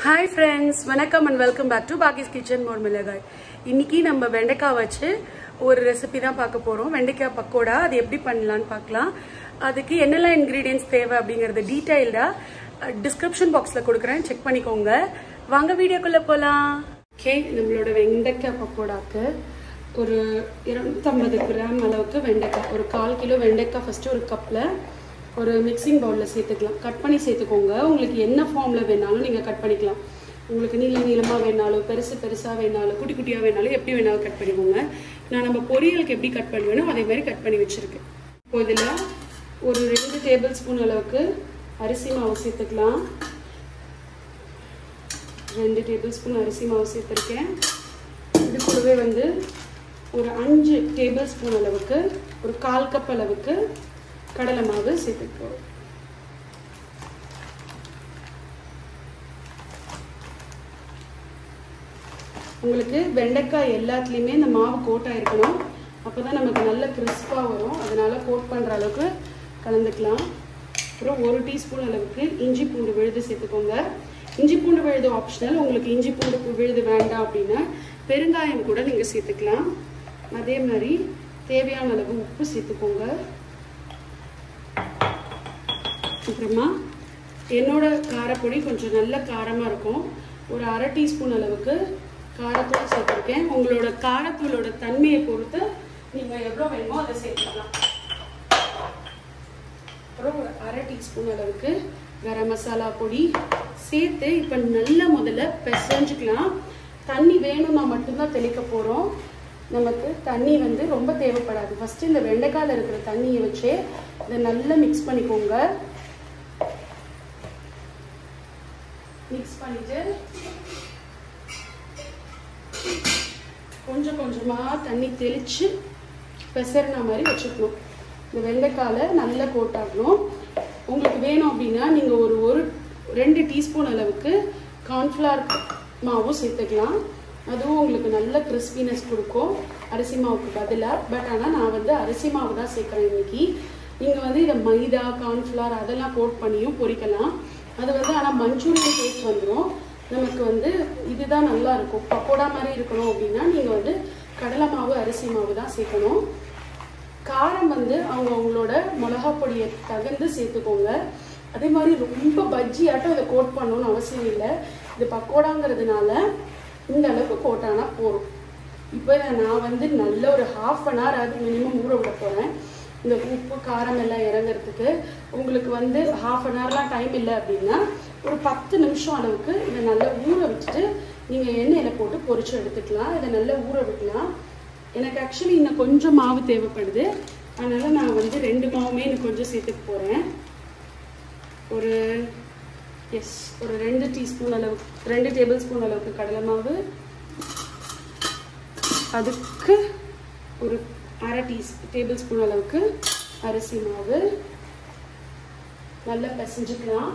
hi friends வணக்கம் and welcome back to பாகிஸ் kitchen மோர் மிளகாய் இன்னைக்கு நம்ம வெண்டைக்காய் வச்சு ஒரு ரெசிபி தான் பார்க்க போகிறோம் வெண்டைக்காய் பக்கோடா அது எப்படி பண்ணலான்னு பார்க்கலாம் அதுக்கு என்னெல்லாம் இன்க்ரீடியன்ஸ் தேவை அப்படிங்கறது டீட்டெயில்டாக டிஸ்கிரிப்ஷன் பாக்ஸில் கொடுக்குறேன் செக் பண்ணிக்கோங்க வாங்க வீடியோக்குள்ளே போகலாம் ஓகே நம்மளோட வெண்டைக்காய் பக்கோடாக்கு ஒரு இருநூத்தம்பது கிராம் அளவுக்கு வெண்டைக்காய் ஒரு கால் கிலோ வெண்டைக்காய் ஃபஸ்ட்டு ஒரு கப்பில் ஒரு மிக்சிங் பவுலில் சேர்த்துக்கலாம் கட் பண்ணி சேர்த்துக்கோங்க உங்களுக்கு என்ன ஃபார்மில் வேணாலும் நீங்கள் கட் பண்ணிக்கலாம் உங்களுக்கு நீள நீளமாக வேணாலும் பெருசு பெருசாக வேணாலும் குட்டி குட்டியாக வேணாலும் எப்படி வேணாலும் கட் பண்ணிக்கோங்க நான் நம்ம பொரியலுக்கு எப்படி கட் பண்ணுவேனோ அதே மாதிரி கட் பண்ணி வச்சுருக்கேன் இப்போ இதில் ஒரு ரெண்டு டேபிள் ஸ்பூன் அளவுக்கு அரிசி மாவு சேர்த்துக்கலாம் ரெண்டு டேபிள் ஸ்பூன் அரிசி மாவு சேர்த்துருக்கேன் இது கூடவே வந்து ஒரு அஞ்சு டேபிள் ஸ்பூன் அளவுக்கு ஒரு கால் கப் அளவுக்கு கடலை மாவு சேர்த்துக்கிறோம் உங்களுக்கு வெண்டைக்காய் எல்லாத்துலேயுமே இந்த மாவு கோட் ஆயிருக்கணும் அப்போ தான் நமக்கு நல்ல கிறிஸ்பாக வரும் அதனால் கோட் பண்ணுற அளவுக்கு கலந்துக்கலாம் அப்புறம் ஒரு டீஸ்பூன் அளவுக்கு இஞ்சி பூண்டு விழுது சேர்த்துக்கோங்க இஞ்சி பூண்டு விழுது ஆப்ஷனல் உங்களுக்கு இஞ்சி பூண்டு விழுது வேண்டாம் அப்படின்னா பெருங்காயம் கூட நீங்கள் சேர்த்துக்கலாம் அதே மாதிரி தேவையான அளவு உப்பு சேர்த்துக்கோங்க அப்புறமா என்னோட காரப்பொடி கொஞ்சம் நல்ல காரமாக இருக்கும் ஒரு அரை டீஸ்பூன் அளவுக்கு காரத்தூள் சேர்த்துருக்கேன் உங்களோட காரத்தூளோட தன்மையை பொறுத்து நீங்கள் எவ்வளோ வேணுமோ அதை சேர்த்துக்கலாம் அப்புறம் ஒரு அரை டீஸ்பூன் அளவுக்கு கரம் மசாலா பொடி சேர்த்து இப்போ நல்ல முதல்ல பிசைஞ்சுக்கலாம் தண்ணி வேணும்னா மட்டும்தான் தெளிக்க போகிறோம் நமக்கு தண்ணி வந்து ரொம்ப தேவைப்படாது ஃபஸ்ட்டு இந்த வெண்டைக்காயில் இருக்கிற தண்ணியை வச்சே இதை நல்லா மிக்ஸ் பண்ணிக்கோங்க மிக்ஸ் பண்ணிட்டு கொஞ்சம் கொஞ்சமாக தண்ணி தெளித்து பெசறின மாதிரி வச்சுக்கணும் இந்த வெண்டைக்காயில் நல்லா கோட்டாகணும் உங்களுக்கு வேணும் அப்படின்னா நீங்கள் ஒரு ஒரு ரெண்டு டீஸ்பூன் அளவுக்கு கார்ன்ஃப்ளவர் மாவும் சேர்த்துக்கலாம் அதுவும் உங்களுக்கு நல்ல கிறிஸ்பினஸ் கொடுக்கும் அரிசி மாவுக்கு பதிலாக பட் ஆனால் நான் வந்து அரிசி மாவு தான் சேர்க்குறேன் இன்னைக்கு நீங்கள் வந்து இதை மைதா கார்ன்ஃப்ளவர் அதெல்லாம் கோட் பண்ணியும் பொரிக்கலாம் அது வந்து ஆனால் மஞ்சூரியன் டேஸ்ட் வந்துடும் நமக்கு வந்து இதுதான் நல்லா இருக்கும் பக்கோடா மாதிரி இருக்கணும் அப்படின்னா நீங்கள் வந்து கடலை மாவு அரிசி மாவு தான் சேர்க்கணும் காரம் வந்து அவங்க அவங்களோட மிளகா பொடியை தகுந்து சேர்த்துக்கோங்க அதே மாதிரி ரொம்ப பஜ்ஜி ஆட்டம் இதை கோட் பண்ணணும்னு அவசியம் இல்லை இது பக்கோடாங்கிறதுனால இந்த அளவுக்கு கோட்டானா போதும் இப்போ இதை நான் வந்து நல்ல ஒரு ஹாஃப் அன் ஹவர் அது மினிமம் ஊற விட போகிறேன் இந்த உப்பு காரம் எல்லாம் இறங்குறதுக்கு உங்களுக்கு வந்து ஹாஃப் அன் ஹவர்லாம் டைம் இல்லை அப்படின்னா ஒரு பத்து நிமிஷம் அளவுக்கு இதை நல்லா ஊற வச்சுட்டு நீங்கள் எண்ணெயில் போட்டு பொரிச்சு எடுத்துக்கலாம் இதை நல்லா ஊற விடலாம் எனக்கு ஆக்சுவலி இன்னும் கொஞ்சம் மாவு தேவைப்படுது அதனால் நான் வந்து ரெண்டு மாவுமே இன்னும் கொஞ்சம் சேர்த்துக்க போகிறேன் ஒரு எஸ் ஒரு ரெண்டு டீஸ்பூன் அளவுக்கு ரெண்டு டேபிள் ஸ்பூன் அளவுக்கு கடலை மாவு அதுக்கு ஒரு அரை டீ டேபிள் ஸ்பூன் அளவுக்கு அரிசி மாவு நல்லா பிசைஞ்சுக்கலாம்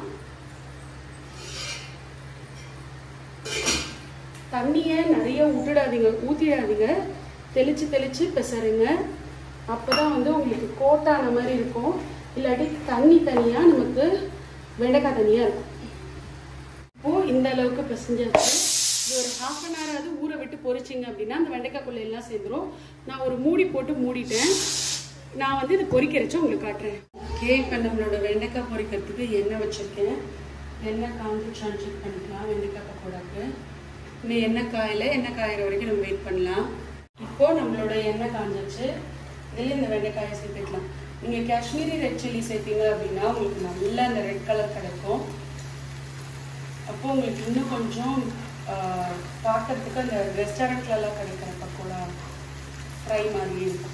தண்ணியை நிறைய விட்டுடாதீங்க ஊற்றிடாதீங்க தெளித்து தெளித்து பிசருங்க அப்போ தான் வந்து உங்களுக்கு கோட்டான மாதிரி இருக்கும் இல்லாட்டி தண்ணி தனியாக நமக்கு வெண்டைக்காய் தனியாக இருக்கும் இப்போது இந்த அளவுக்கு பிசைஞ்சாச்சு இது ஒரு ஹாஃப் அன் ஹவர் ஆகுது ஊற விட்டு பொரிச்சிங்க அப்படின்னா அந்த வெண்டைக்காய்க்குள்ள எல்லாம் சேர்ந்துரும் நான் ஒரு மூடி போட்டு மூடிட்டேன் நான் வந்து இது பொரிக்கிறச்சு உங்களுக்கு காட்டுறேன் ஓகே இப்போ நம்மளோட வெண்டைக்காய் பொரிக்கிறதுக்கு எண்ணெய் வச்சுருக்கேன் எண்ணெய் காஞ்சிச்சான்னு செக் பண்ணிக்கலாம் வெண்டைக்காய் பக்கோடாக்கு இன்னும் எண்ணெய் காயில் எண்ணெய் காயிற வரைக்கும் நம்ம வெயிட் பண்ணலாம் இப்போ நம்மளோட எண்ணெய் காஞ்சிச்சு இதில் இந்த வெண்டைக்காயை சேர்த்துக்கலாம் நீங்கள் காஷ்மீரி ரெட் சில்லி சேர்த்தீங்க அப்படின்னா உங்களுக்கு நல்லா அந்த ரெட் கலர் கிடைக்கும் அப்போ உங்களுக்கு இன்னும் கொஞ்சம் பார்க்கறதுக்கு அந்த ரெஸ்டாரண்ட்லலாம் கிடைக்கிற பக்கோடா ஃப்ரை மாதிரி இருக்கும்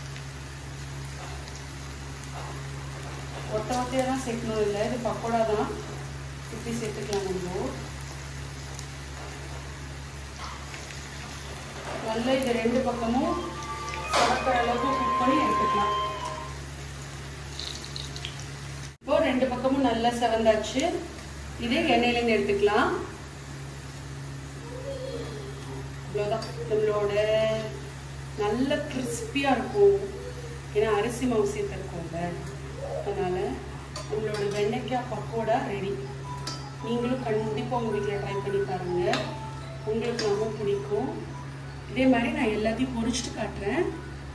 ஒத்த ஒத்தையாக தான் சேர்க்கணும் இல்லை இது பக்கோடா தான் இப்படி சேர்த்துக்கலாம் நம்ம நல்லா இது ரெண்டு பக்கமும் சவக்கிற அளவுக்கு குக் பண்ணி எடுத்துக்கலாம் இப்போ ரெண்டு பக்கமும் நல்லா செவந்தாச்சு இதே எண்ணெயிலேருந்து எடுத்துக்கலாம் அவ்வளோதான் நம்மளோட நல்ல கிறிஸ்பியாக இருக்கும் ஏன்னா அரிசி மாவு சேர்த்துருக்கோங்க அதனால் நம்மளோட வெண்டைக்காய் பக்கோடா ரெடி நீங்களும் கண்டிப்பாக உங்கள் வீட்டில் ட்ரை பண்ணி பாருங்க உங்களுக்கு ரொம்ப பிடிக்கும் இதே மாதிரி நான் எல்லாத்தையும் பொரிச்சிட்டு காட்டுறேன்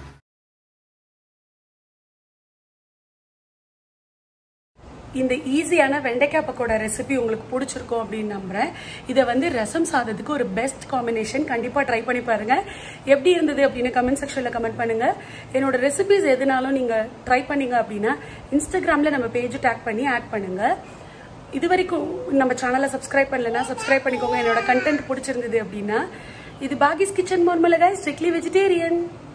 இந்த ஈஸியான வெண்டைக்காய் பக்கோடா ரெசிபி உங்களுக்கு பிடிச்சிருக்கும் அப்படின்னு நம்புறேன் இதை வந்து ரசம் சாதத்துக்கு ஒரு பெஸ்ட் காம்பினேஷன் கண்டிப்பாக ட்ரை பண்ணி பாருங்க எப்படி இருந்தது அப்படின்னு கமெண்ட் செக்ஷனில் கமெண்ட் பண்ணுங்க என்னோட ரெசிபிஸ் எதுனாலும் நீங்கள் ட்ரை பண்ணீங்க அப்படின்னா இன்ஸ்டாகிராமில் நம்ம பேஜ் டேக் பண்ணி ஆட் பண்ணுங்க இது வரைக்கும் நம்ம சேனலை சப்ஸ்கிரைப் பண்ணலன்னா சப்ஸ்கிரைப் பண்ணிக்கோங்க என்னோட கண்டென்ட் பிடிச்சிருந்தது அப்படின்னா இது பாகிஸ் கிச்சன் மோர்மலகா ஸ்ட்ரிக்ட்லி வெஜிடேரியன்